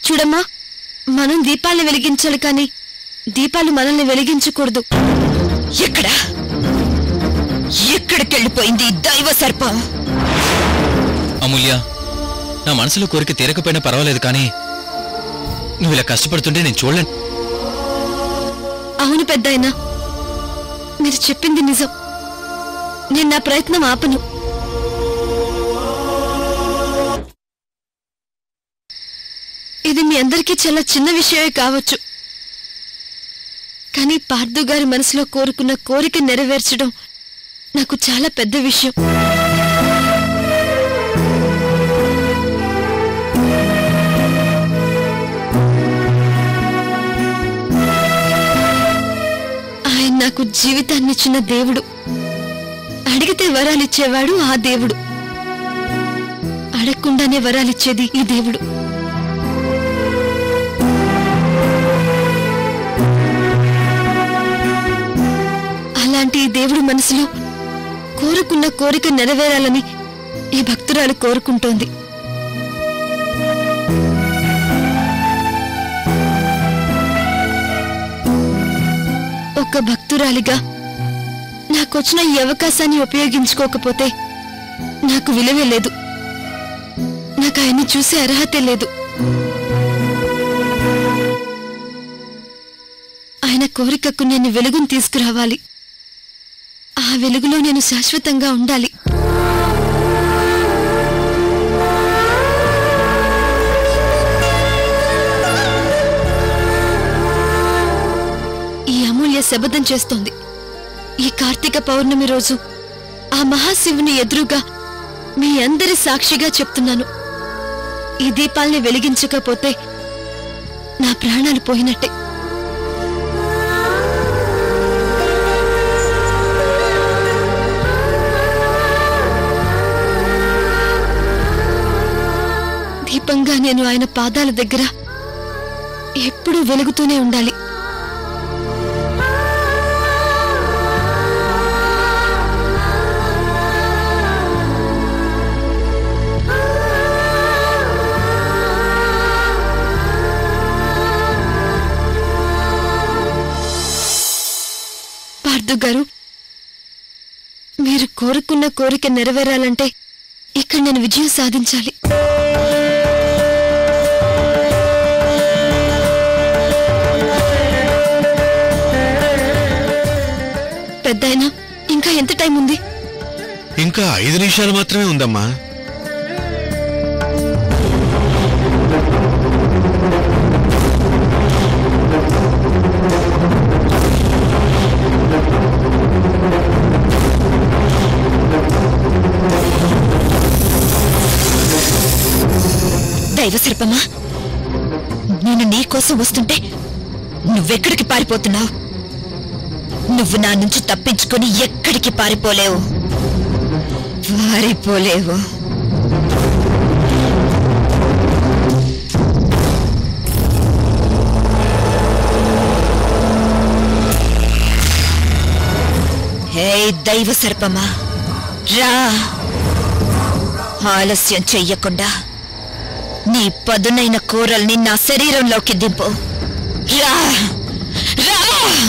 చూడమ్మా మనం దీపాలను వెలిగించాలి కానీ దీపాలు మనల్ని వెలిగించకూడదు ఎక్కడ ఎక్కడికెళ్ళిపోయింది ఈ దైవ సర్పం అమూల్య నా మనసులో కోరిక తీరకపోయినా పర్వాలేదు కానీ నువ్వు ఇలా కష్టపడుతుంటే నేను చూడలేను అవును పెద్దాయనా మీరు చెప్పింది నిజం నేను నా ప్రయత్నం ఆపను ఇది మీ అందరికీ చాలా చిన్న విషయమే కావచ్చు కానీ పార్థు గారి మనసులో కోరుకున్న కోరిక నెరవేర్చడం నాకు చాలా పెద్ద విషయం ఆయన నాకు జీవితాన్నిచ్చిన దేవుడు అడిగితే వరాలిచ్చేవాడు ఆ దేవుడు అడగకుండానే వరాలిచ్చేది ఈ దేవుడు అలాంటి ఈ దేవుడు మనసులో కోరుకున్న కోరిక నెరవేరాలని ఈ భక్తురాలు కోరుకుంటోంది ఒక భక్తురాలిగా నాకొచ్చిన ఈ అవకాశాన్ని ఉపయోగించుకోకపోతే నాకు విలువే లేదు నాకు ఆయన్ని చూసే అర్హతే లేదు ఆయన కోరికకు నేను వెలుగును తీసుకురావాలి ఆ వెలుగులో నేను శాశ్వతంగా ఉండాలి ఈ అమూల్య శబదం చేస్తోంది ఈ కార్తీక పౌర్ణమి రోజు ఆ మహాశివుని ఎదురుగా మీ అందరి సాక్షిగా చెప్తున్నాను ఈ దీపాల్ని వెలిగించకపోతే నా ప్రాణాలు పోయినట్టే దీపంగా నేను ఆయన పాదాల దగ్గర ఎప్పుడూ వెలుగుతూనే ఉండాలి పార్థు గారు మీరు కోరుకున్న కోరిక నెరవేరాలంటే ఇక్కడ నేను విజయం సాధించాలి పెద్దాయనా ఇంకా ఎంత టైం ఉంది ఇంకా ఐదు నిమిషాలు మాత్రమే ఉందమ్మా దైవ సర్పమా నేను నీ కోసం వస్తుంటే నువ్వెక్కడికి పారిపోతున్నావు నువ్వు నా నుంచి తప్పించుకొని ఎక్కడికి పారిపోలేవు పారిపోలేవు హే దైవ సర్పమా రా ఆలస్యం చెయ్యకుండా నీ పదునైన కూరల్ని నా శరీరంలోకి దింపు రా రా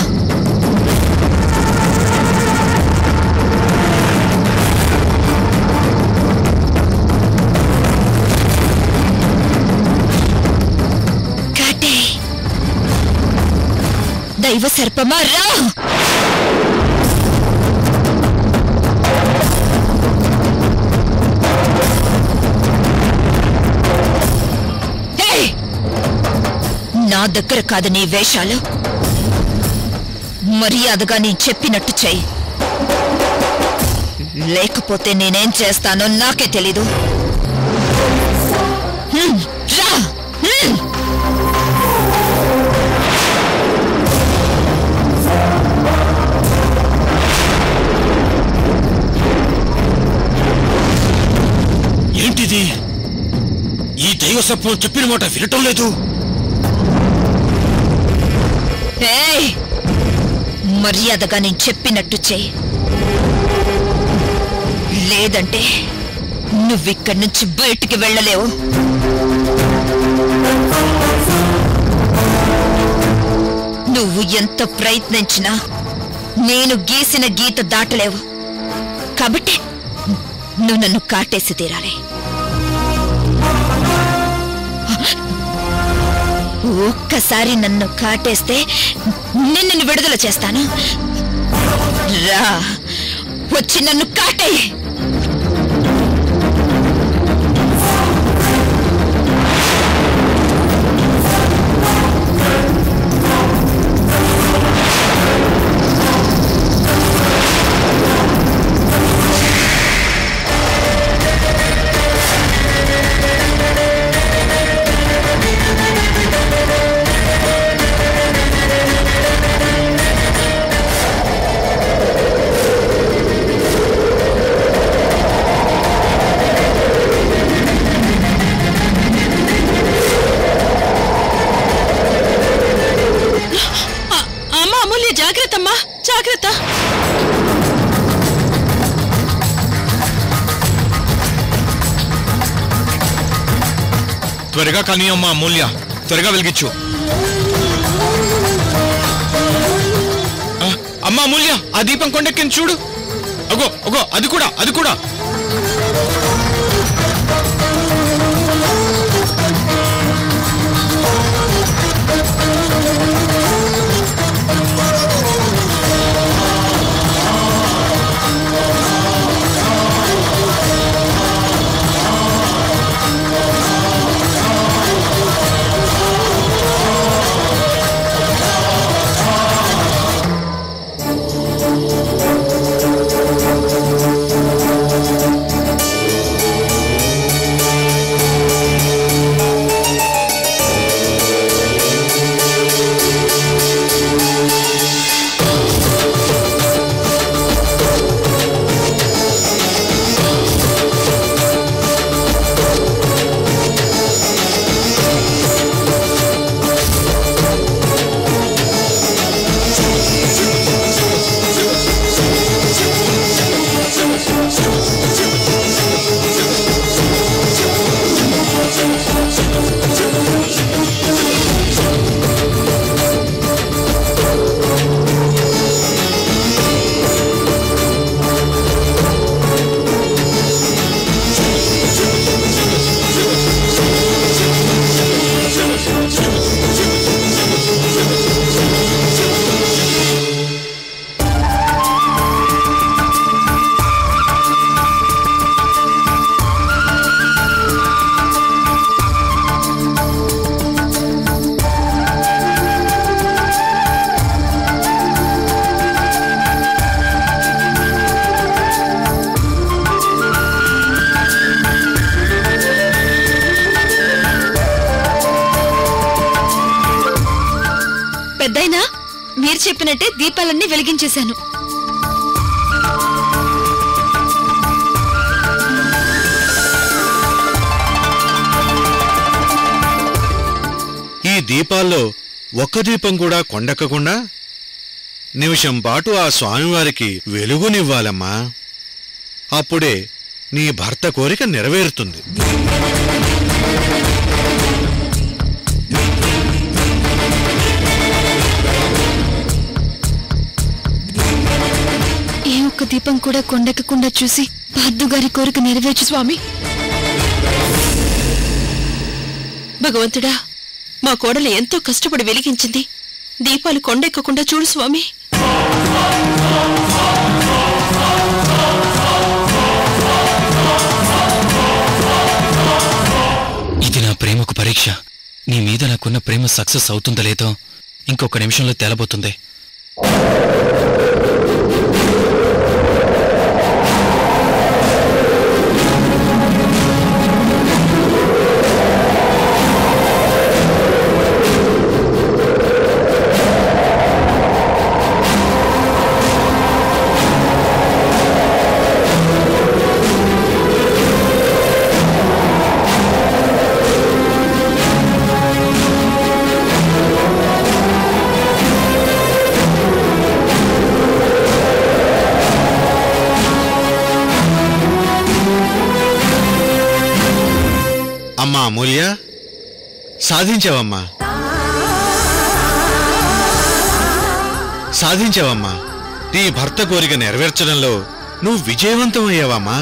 కాటే దైవ సర్పమా రా ఏయ్! నా దగ్గర కాదు నీ వేషాలు మర్యాదగా నేను చెప్పినట్టు చెయ్యి లేకపోతే నేనేం చేస్తానో నాకే తెలీదు హ్మ్, రా హ్మ్. ఏంటిది ఈ దైవ సర్పం చెప్పిన మాట వినటం లేదు ఏయ్! మర్యాదగా నేను చెప్పినట్టు చెయ్యి లేదంటే నువ్విక్కడి నుంచి బయటికి వెళ్ళలేవు ఎంత ప్రయత్నించినా నేను గీసిన గీత దాటలేవు కాబట్టి నువ్వు నన్ను కాటేసి తీరాలి ఒక్కసారి నన్ను కాటేస్తే నిన్ను విడుదల చేస్తాను రా వచ్చి నన్ను కాటేయి అమ్మా అమూల్య జాగ్రత్త అమ్మా జాగ్రత్త త్వరగా కానీ అమ్మా అమూల్య త్వరగా వెలిగించు ఆ, అమ్మా అమూల్య ఆ దీపం కొండెక్కింది చూడు అగో అగో అది కూడా అది కూడా పెద్దయినా మీరు చెప్పినట్టే దీపాలన్నీ వెలిగించేశాను ఈ దీపాల్లో ఒక్క దీపం కూడా కొండెక్కకుండా నిమిషం పాటు ఆ స్వామివారికి వెలుగునివ్వాలమ్మా అప్పుడే నీ భర్త కోరిక నెరవేరుతుంది ఏ ఒక్క దీపం కూడా కొండెక్కకుండా చూసి పార్దు గారి కోరిక నెరవేర్చు స్వామి భగవంతుడా మా కోడలు ఎంతో కష్టపడి వెలిగించింది దీపాలు కొండెక్కకుండా చూడు స్వామి ఇది నా ప్రేమకు పరీక్ష నీ మీద నాకున్న ప్రేమ సక్సెస్ అవుతుందో లేదో ఇంకొక నిమిషంలో తేలబోతుంది అమ్మా అమూల్య సాధించావమ్మా సాధించావమ్మా నీ భర్త కోరిక నెరవేర్చడంలో నువ్వు విజయవంతం అయ్యావమ్మా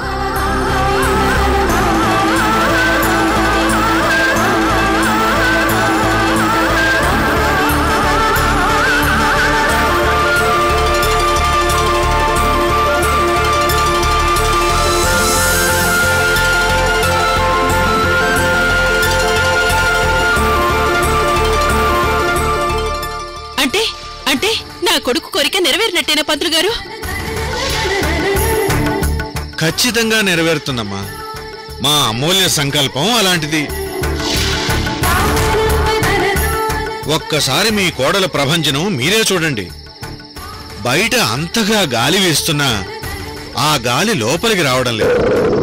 అంటే అంటే నా కొడుకు కోరిక నెరవేరినట్టేనా పంతులు గారు ఖచ్చితంగా నెరవేరుతుందమ్మా మా అమూల్య సంకల్పం అలాంటిది ఒక్కసారి మీ కోడల ప్రభంజనం మీరే చూడండి బయట అంతగా గాలి వీస్తున్నా ఆ గాలి లోపలికి రావడం లేదు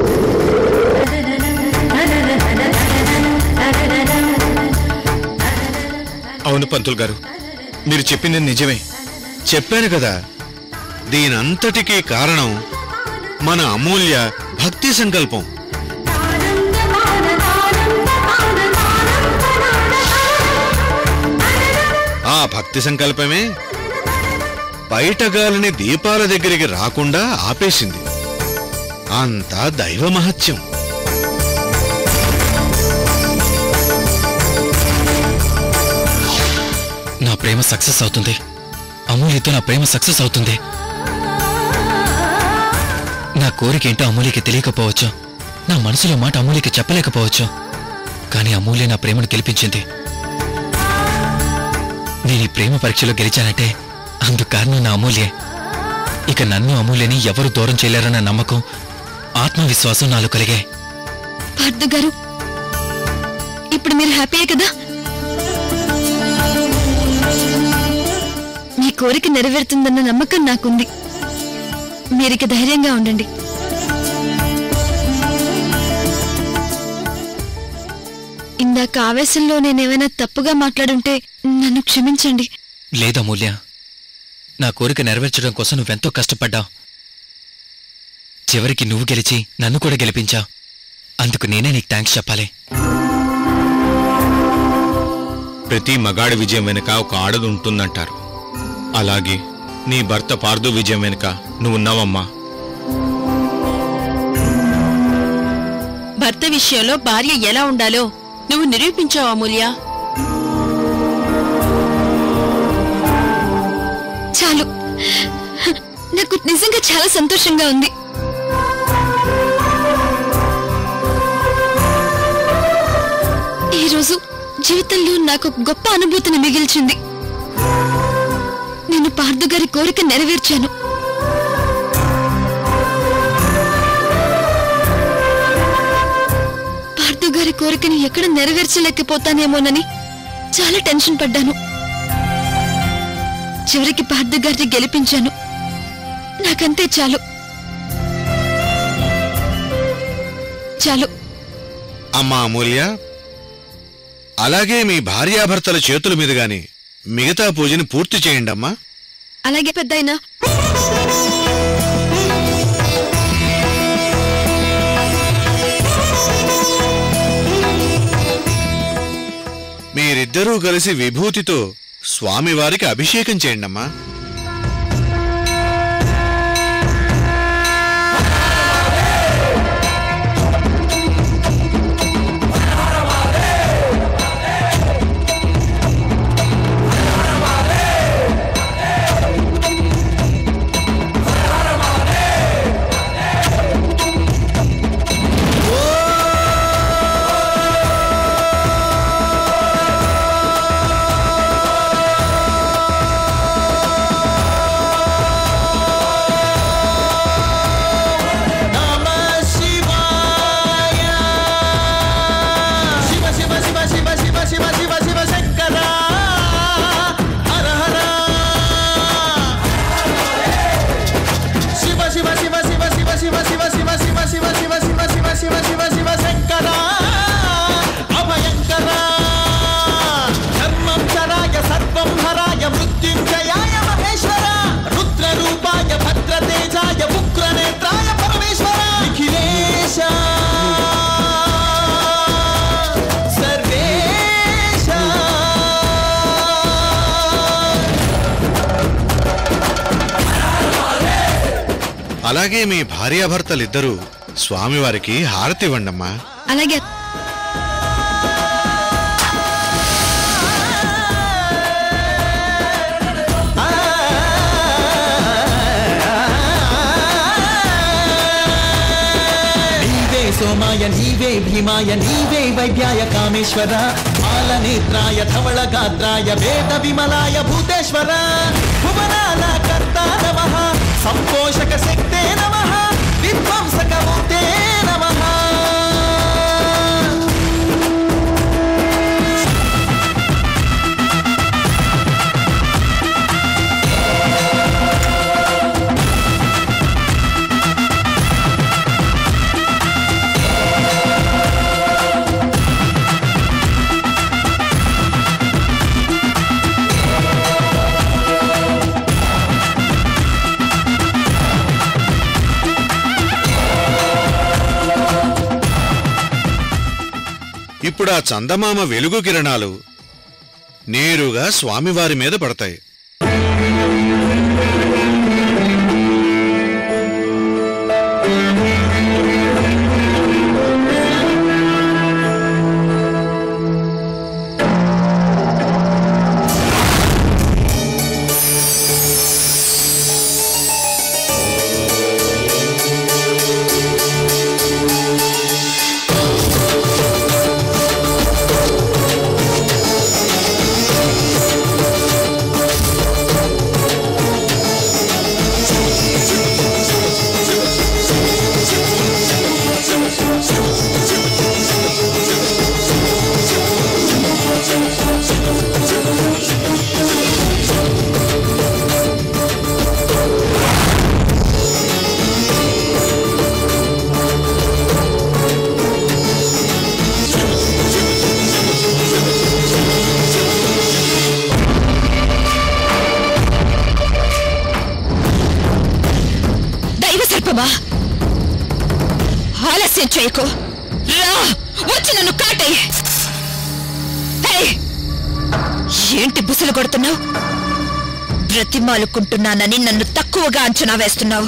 అవును పంతులు గారు మీరు చెప్పింది నిజమే చెప్పాను కదా దీనంతటికీ కారణం మన అమూల్య భక్తి సంకల్పం ఆ భక్తి సంకల్పమే బయట గాలిని దీపాల దగ్గరికి రాకుండా ఆపేసింది అంతా దైవ మహత్యం నా ప్రేమ సక్సెస్ అవుతుంది అమూల్యతో నా ప్రేమ సక్సెస్ అవుతుంది నా కోరిక ఏంటో అమూల్యకి తెలియకపోవచ్చు నా మనసులో మాట అమూల్యకి చెప్పలేకపోవచ్చు కానీ అమూల్య నా ప్రేమను గెలిపించింది నేను ఈ ప్రేమ పరీక్షలో గెలిచానంటే అందుకు కారణం నా అమూల్యే ఇక నన్ను అమూల్యని ఎవరు దూరం చేయలేరన్న నమ్మకం ఆత్మవిశ్వాసం నాలో కలిగాయి పార్థు గారు ఇప్పుడు మీరు హ్యాపీయే కదా మీ కోరిక నెరవేరుతుందన్న నమ్మకం నాకుంది మీరిక ధైర్యంగా ఉండండి ఇందాక ఆవేశంలో నేనేమైనా తప్పుగా మాట్లాడుంటే నన్ను క్షమించండి లేదు అమూల్య నా కోరిక నెరవేర్చడం కోసం నువ్వెంతో కష్టపడ్డావు చివరికి నువ్వు గెలిచి నన్ను కూడా గెలిపించావు అందుకు నేనే నీకు థ్యాంక్స్ చెప్పాలి ప్రతి మగాడి విజయం వెనుక ఒక ఆడది ఉంటుందంటారు అలాగే నీ భర్త పార్దు విజయం వెనుక నువ్వున్నావమ్మా భర్త విషయంలో భార్య ఎలా ఉండాలో నువ్వు నిరూపించావు అమూల్య చాలు నాకు నిజంగా చాలా సంతోషంగా ఉంది ఈరోజు జీవితంలో నాకు ఒక గొప్ప అనుభూతిని మిగిల్చింది నేను పార్థు గారి కోరిక నెరవేర్చాను పార్థు గారి కోరికని ఎక్కడ నెరవేర్చలేకపోతానేమోనని చాలా టెన్షన్ పడ్డాను చివరికి పార్థు గారిని గెలిపించాను నాకంతే చాలు చాలు అమ్మా అమూల్య అలాగే మీ భార్యాభర్తల చేతుల మీదుగాని మిగతా పూజని పూర్తి చేయండి అమ్మా అలాగే పెద్దాయనా మీరిద్దరూ కలిసి విభూతితో స్వామివారికి అభిషేకం చేయండి అమ్మా అలాగే మీ భార్యాభర్తలిద్దరూ స్వామివారికి హారతి ఇవ్వండమ్మా అలాగే నీవే సోమాయ నీవే భీమాయ నీవే వైద్యాయ కామేశ్వర మాలనేత్రాయ ధవళ గాత్రాయ వేద విమలాయ భూతేశ్వర భువనాల కర్తా నమ సంపోషక శక్తే నమ విధ్వంసక మూర్తే నమ ఇప్పుడు ఆ చందమామ వెలుగు కిరణాలు నేరుగా స్వామివారి మీద పడతాయి దైవ సర్పమా ఆలస్యం చేయకు రా వచ్చి నన్ను కాటే ఏంటి బుసలు కొడుతున్నావు బ్రతిమాలుకుంటున్నానని నన్ను తక్కువగా అంచనా వేస్తున్నావు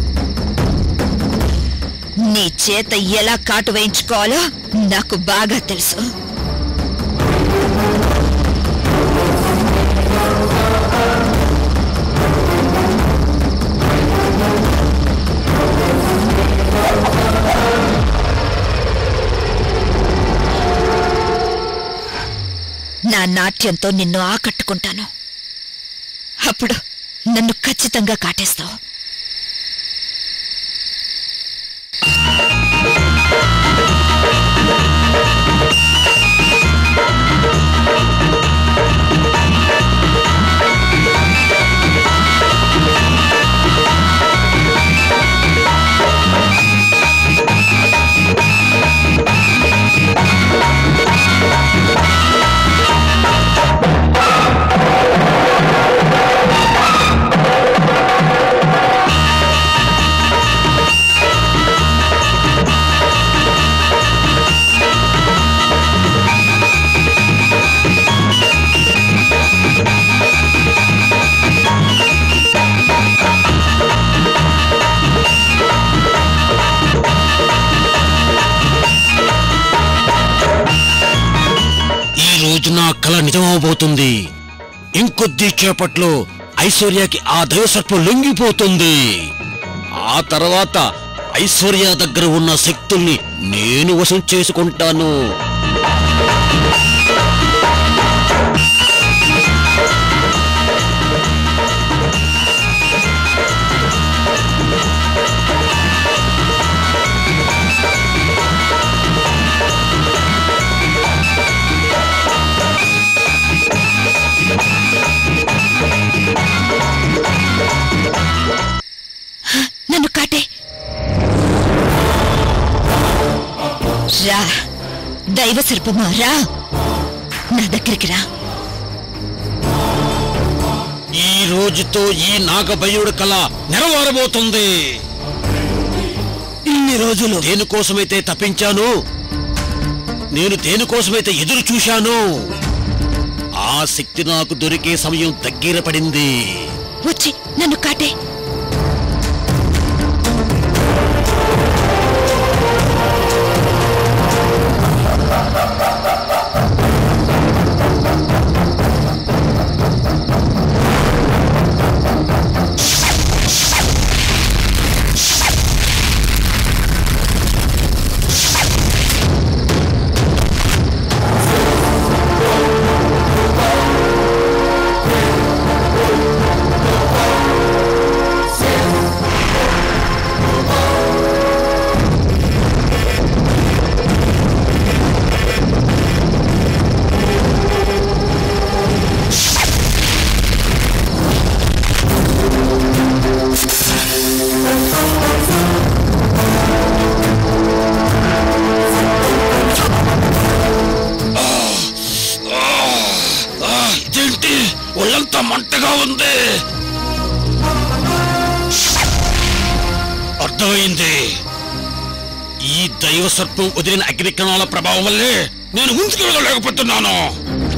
నీ చేత ఎలా కాటు వేయించుకోవాలో నాకు బాగా తెలుసు నా నాట్యంతో నిన్ను ఆకట్టుకుంటాను అప్పుడు నన్ను ఖచ్చితంగా కాటేస్తావు ఈ రోజు నా కళ నిజమవబోతుంది ఇంకొద్ది చేపట్లో ఐశ్వర్యకి ఆ దైవసర్పం లొంగిపోతుంది ఆ తర్వాత ఐశ్వర్య దగ్గర ఉన్న శక్తుల్ని నేను వశం చేసుకుంటాను నన్ను కాటే రా దైవ సర్పమా రా నా దగ్గరికి రా ఈ రోజుతో ఈ నాగభయుడు కళ నెరవేరబోతుంది ఇన్ని రోజులు దేనికోసమైతే తప్పించాను నేను దేనికోసమైతే ఎదురు చూశాను ఆ శక్తి నాకు దొరికే సమయం దగ్గర పడింది వచ్చి నన్ను కాటే అదేంటి ఒళ్ళంతా మంటగా ఉంది అర్థమైంది ఈ దైవ సర్పం వదిలిన అగ్నికణాల ప్రభావం వల్లే నేను ముందుకు వెళ్ళలేకపోతున్నాను